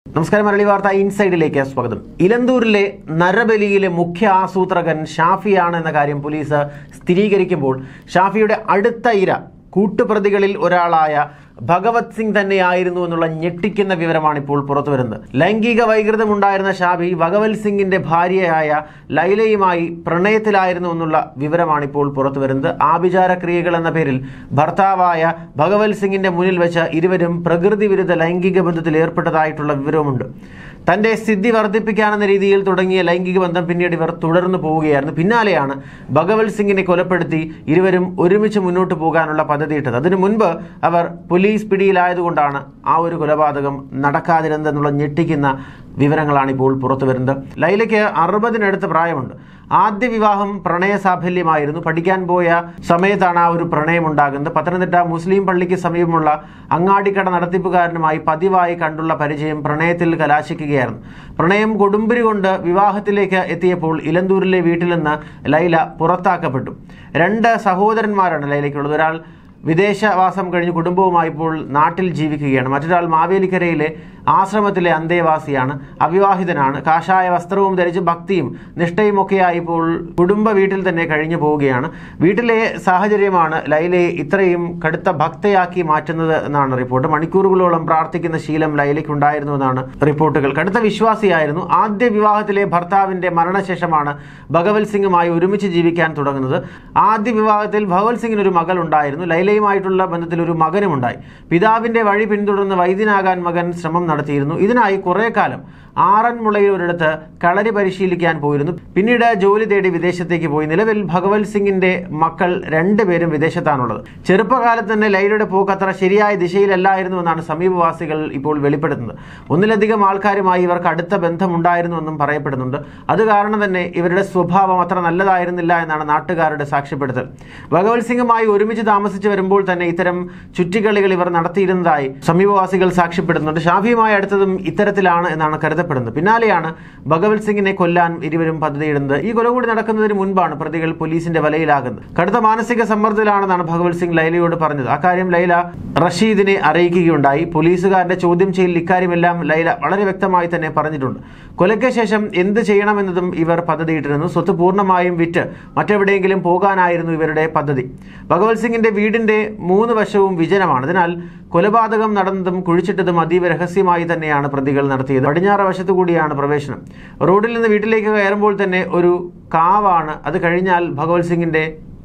നമസ്കാരം മരളി വാർത്ത ഇൻസൈഡിലേക്ക് സ്വാഗതം ഇലന്തൂരിലെ നരബലിയിലെ മുഖ്യ ആസൂത്രകൻ ഷാഫിയാണ് എന്ന കാര്യം പോലീസ് സ്ഥിരീകരിക്കുമ്പോൾ ഷാഫിയുടെ അടുത്ത ഇര കൂട്ടുപ്രതികളിൽ ഒരാളായ ഭഗവത് സിംഗ് തന്നെയായിരുന്നു എന്നുള്ള ഞെട്ടിക്കുന്ന വിവരമാണ് ഇപ്പോൾ പുറത്തു വരുന്നത് ലൈംഗിക വൈകൃതമുണ്ടായിരുന്ന ഷാഫി ഭഗവത് സിംഗിന്റെ ഭാര്യയായ ലൈലയുമായി പ്രണയത്തിലായിരുന്നു എന്നുള്ള വിവരമാണ് ഇപ്പോൾ പുറത്തു വരുന്നത് ആഭിചാര ക്രിയകൾ എന്ന പേരിൽ ഭർത്താവായ ഭഗവത് സിംഗിന്റെ മുന്നിൽ വെച്ച് ഇരുവരും പ്രകൃതി വിരുദ്ധ ലൈംഗിക ബന്ധത്തിൽ ഏർപ്പെട്ടതായിട്ടുള്ള വിവരവുമുണ്ട് തന്റെ സ്ഥിതി വർദ്ധിപ്പിക്കാനെന്ന രീതിയിൽ തുടങ്ങിയ ലൈംഗിക ബന്ധം പിന്നീട് ഇവർ തുടർന്നു പോവുകയായിരുന്നു പിന്നാലെയാണ് ഭഗവത് സിംഗിനെ കൊലപ്പെടുത്തി ഇരുവരും ഒരുമിച്ച് മുന്നോട്ട് പോകാനുള്ള പദ്ധതിയിട്ടത് അതിനു മുൻപ് അവർ പോലീസ് പിടിയിലായതുകൊണ്ടാണ് ആ ഒരു കൊലപാതകം നടക്കാതിരുന്നതെന്നുള്ള ഞെട്ടിക്കുന്ന വിവരങ്ങളാണ് ഇപ്പോൾ പുറത്തു വരുന്നത് ലൈലയ്ക്ക് അറുപതിനടുത്ത് പ്രായമുണ്ട് ആദ്യ വിവാഹം പ്രണയ സാഫല്യമായിരുന്നു പഠിക്കാൻ പോയ സമയത്താണ് ആ ഒരു പ്രണയം ഉണ്ടാകുന്നത് പത്തനംതിട്ട മുസ്ലിം പള്ളിക്ക് സമീപമുള്ള അങ്ങാടിക്കട നടത്തിപ്പുകാരനുമായി പതിവായി കണ്ടുള്ള പരിചയം പ്രണയത്തിൽ കലാശിക്കുകയായിരുന്നു പ്രണയം കൊടുമ്പിരി കൊണ്ട് വിവാഹത്തിലേക്ക് എത്തിയപ്പോൾ ഇലന്തൂരിലെ വീട്ടിൽ നിന്ന് ലൈല പുറത്താക്കപ്പെട്ടു രണ്ട് സഹോദരന്മാരാണ് ലൈലയ്ക്കുള്ളത് ഒരാൾ വിദേശവാസം കഴിഞ്ഞ് കുടുംബവുമായി ഇപ്പോൾ നാട്ടിൽ ജീവിക്കുകയാണ് മറ്റൊരാൾ മാവേലിക്കരയിലെ ആശ്രമത്തിലെ അന്തേവാസിയാണ് അവിവാഹിതനാണ് കാഷായ വസ്ത്രവും ധരിച്ച് ഭക്തിയും നിഷ്ഠയും ഒക്കെയായി ഇപ്പോൾ കുടുംബ വീട്ടിൽ തന്നെ കഴിഞ്ഞു പോവുകയാണ് വീട്ടിലെ സാഹചര്യമാണ് ലൈലയെ ഇത്രയും കടുത്ത ഭക്തയാക്കി മാറ്റുന്നത് എന്നാണ് റിപ്പോർട്ട് മണിക്കൂറുകളോളം പ്രാർത്ഥിക്കുന്ന ശീലം ലൈലയ്ക്കുണ്ടായിരുന്നു എന്നാണ് റിപ്പോർട്ടുകൾ കടുത്ത വിശ്വാസിയായിരുന്നു ആദ്യ വിവാഹത്തിലെ ഭർത്താവിന്റെ മരണശേഷമാണ് ഭഗവത് സിംഗുമായി ഒരുമിച്ച് ജീവിക്കാൻ തുടങ്ങുന്നത് ആദ്യ വിവാഹത്തിൽ ഭഗവത് സിംഗിന് ഒരു മകൾ ഉണ്ടായിരുന്നു ലൈലയുമായിട്ടുള്ള ബന്ധത്തിൽ ഒരു മകനുമുണ്ടായി പിതാവിന്റെ വഴി പിന്തുടർന്ന് വൈദ്യനാകാൻ മകൻ ശ്രമം നടത്തിയിരുന്നു ഇതിനായി കുറെ കാലം ആറന്മുളയിൽ ഒരിടത്ത് കളരി പരിശീലിക്കാൻ പോയിരുന്നു പിന്നീട് ജോലി തേടി വിദേശത്തേക്ക് പോയി നിലവിൽ ഭഗവത് സിംഗിന്റെ മക്കൾ രണ്ടുപേരും വിദേശത്താണുള്ളത് ചെറുപ്പകാലത്ത് തന്നെ ലൈലയുടെ പോക്ക് അത്ര ശരിയായ ദിശയിലല്ലായിരുന്നു എന്നാണ് സമീപവാസികൾ ഇപ്പോൾ വെളിപ്പെടുത്തുന്നത് ഒന്നിലധികം ആൾക്കാരുമായി ഇവർക്ക് അടുത്ത ബന്ധമുണ്ടായിരുന്നുവെന്നും പറയപ്പെടുന്നുണ്ട് അത് കാരണം തന്നെ ഇവരുടെ സ്വഭാവം അത്ര നല്ലതായിരുന്നില്ല എന്നാണ് നാട്ടുകാരുടെ സാക്ഷ്യപ്പെടുത്തൽ ഭഗവത് സിംഗുമായി ഒരുമിച്ച് താമസിച്ച് വരുമ്പോൾ തന്നെ ഇത്തരം ചുറ്റിക്കളികൾ ഇവർ നടത്തിയിരുന്നതായി സമീപവാസികൾ സാക്ഷ്യപ്പെടുന്നുണ്ട് ഷാഫിയുമായി അടുത്തതും ഇത്തരത്തിലാണ് എന്നാണ് കരുതപ്പെടുന്നത് പിന്നാലെയാണ് ഭഗവത് സിംഗിനെ കൊല്ലാൻ ഇരുവരും പദ്ധതിയിടുന്നത് ഈ കൊല കൂടി നടക്കുന്നതിന് മുൻപാണ് പ്രതികൾ പോലീസിന്റെ വലയിലാകുന്നത് കടുത്ത മാനസിക സമ്മർദ്ദത്തിലാണെന്നാണ് ഭഗവത് സിംഗ് ലൈലയോട് പറഞ്ഞത് അക്കാര്യം ലൈല റഷീദിനെ അറിയിക്കുകയുണ്ടായി പോലീസുകാരുടെ ചോദ്യം ചെയ്യൽ ഇക്കാര്യമെല്ലാം ലൈല വളരെ വ്യക്തമായി തന്നെ പറഞ്ഞിട്ടുണ്ട് കൊലയ്ക്ക് ശേഷം എന്ത് ചെയ്യണമെന്നതും ഇവർ പദ്ധതിയിട്ടിരുന്നു സ്വത്ത് പൂർണ്ണമായും വിറ്റ് മറ്റെവിടെയെങ്കിലും പോകാനായിരുന്നു ഇവരുടെ പദ്ധതി ഭഗവത് സിംഗിന്റെ വീടിന്റെ മൂന്ന് വശവും വിജനമാണ് അതിനാൽ കൊലപാതകം നടന്നതും കുഴിച്ചിട്ടതും അതീവ രഹസ്യമായി തന്നെയാണ് പ്രതികൾ നടത്തിയത് പടിഞ്ഞാറ് വശത്തു കൂടിയാണ് പ്രവേശനം റോഡിൽ നിന്ന് വീട്ടിലേക്ക് കയറുമ്പോൾ തന്നെ ഒരു കാവാണ് അത് കഴിഞ്ഞാൽ ഭഗവത് സിംഗിന്റെ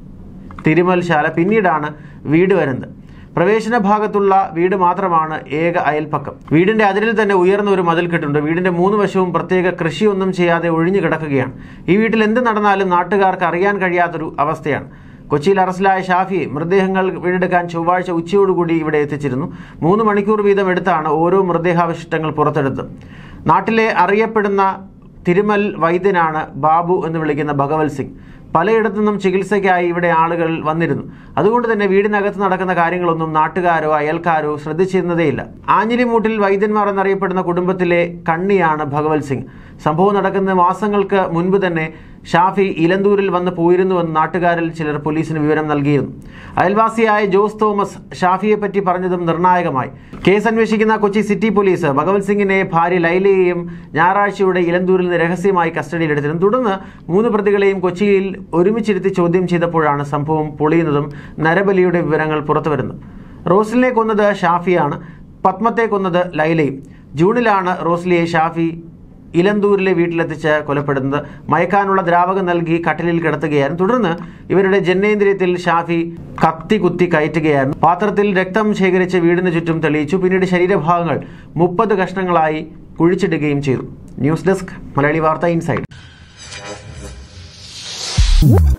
തിരുമൽശാല പിന്നീടാണ് വീട് വരുന്നത് പ്രവേശന ഭാഗത്തുള്ള വീട് മാത്രമാണ് ഏക അയൽപ്പക്കം വീടിന്റെ അതിരിൽ തന്നെ ഉയർന്ന ഒരു മതിൽക്കെട്ടുണ്ട് വീടിന്റെ മൂന്ന് വശവും പ്രത്യേക കൃഷിയൊന്നും ചെയ്യാതെ ഒഴിഞ്ഞു കിടക്കുകയാണ് ഈ വീട്ടിൽ എന്ത് നടന്നാലും നാട്ടുകാർക്ക് അറിയാൻ കഴിയാത്തൊരു അവസ്ഥയാണ് കൊച്ചിയിൽ അറസ്റ്റിലായ ഷാഫിയെ മൃതദേഹങ്ങൾ വീണ്ടെടുക്കാൻ ചൊവ്വാഴ്ച ഉച്ചയോടുകൂടി ഇവിടെ എത്തിച്ചിരുന്നു മൂന്ന് മണിക്കൂർ വീതം എടുത്താണ് ഓരോ മൃതദേഹാവശിഷ്ടങ്ങൾ പുറത്തെടുത്തത് നാട്ടിലെ അറിയപ്പെടുന്ന തിരുമൽ വൈദ്യനാണ് ബാബു എന്ന് വിളിക്കുന്ന ഭഗവത് സിംഗ് പലയിടത്തു നിന്നും ചികിത്സയ്ക്കായി ഇവിടെ ആളുകൾ വന്നിരുന്നു അതുകൊണ്ട് തന്നെ വീടിനകത്ത് നടക്കുന്ന കാര്യങ്ങളൊന്നും നാട്ടുകാരോ അയൽക്കാരോ ശ്രദ്ധിച്ചിരുന്നതേയില്ല ആഞ്ഞിലിമൂട്ടിൽ വൈദ്യന്മാർ എന്നറിയപ്പെടുന്ന കുടുംബത്തിലെ കണ്ണിയാണ് ഭഗവത് സിംഗ് സംഭവം നടക്കുന്ന മാസങ്ങൾക്ക് മുൻപ് തന്നെ ഷാഫി ഇലന്തൂരിൽ വന്ന് പോയിരുന്നുവെന്ന് നാട്ടുകാരിൽ ചിലർ പോലീസിന് വിവരം നൽകിയിരുന്നു അയൽവാസിയായ ജോസ് തോമസ് ഷാഫിയെ പറ്റി പറഞ്ഞതും നിർണായകമായി കേസ് അന്വേഷിക്കുന്ന കൊച്ചി സിറ്റി പോലീസ് ഭഗവത് സിംഗിനെ ഭാര്യ ലൈലയെയും ഞായറാഴ്ചയുടെ ഇലന്തൂരിൽ നിന്ന് രഹസ്യമായി കസ്റ്റഡിയിലെടുത്തിരുന്നു തുടർന്ന് മൂന്ന് പ്രതികളെയും കൊച്ചിയിൽ ഒരുമിച്ചിരുത്തി ചോദ്യം ചെയ്തപ്പോഴാണ് സംഭവം പൊളിയുന്നതും നരബലിയുടെ വിവരങ്ങൾ പുറത്തുവരുന്നത് റോസ്ലിനെ കൊന്നത് ഷാഫിയാണ് പത്മത്തെ കൊന്നത് ലൈലയും ജൂണിലാണ് റോസ്ലിയെ ഷാഫി ഇലന്തൂരിലെ വീട്ടിലെത്തിച്ച് കൊലപ്പെടുന്നത് മയക്കാനുള്ള ദ്രാവകം നൽകി കട്ടിലിൽ കിടത്തുകയായിരുന്നു തുടർന്ന് ഇവരുടെ ജനേന്ദ്രിയത്തിൽ ഷാഫി കത്തി കുത്തി കയറ്റുകയായിരുന്നു പാത്രത്തിൽ രക്തം ശേഖരിച്ച് വീടിന് ചുറ്റും തെളിയിച്ചു പിന്നീട് ശരീരഭാഗങ്ങൾ മുപ്പത് കഷ്ണങ്ങളായി കുഴിച്ചിടുകയും ചെയ്തു ന്യൂസ് ഡെസ്ക് മലയാളി വാർത്ത ഇൻസൈഡ്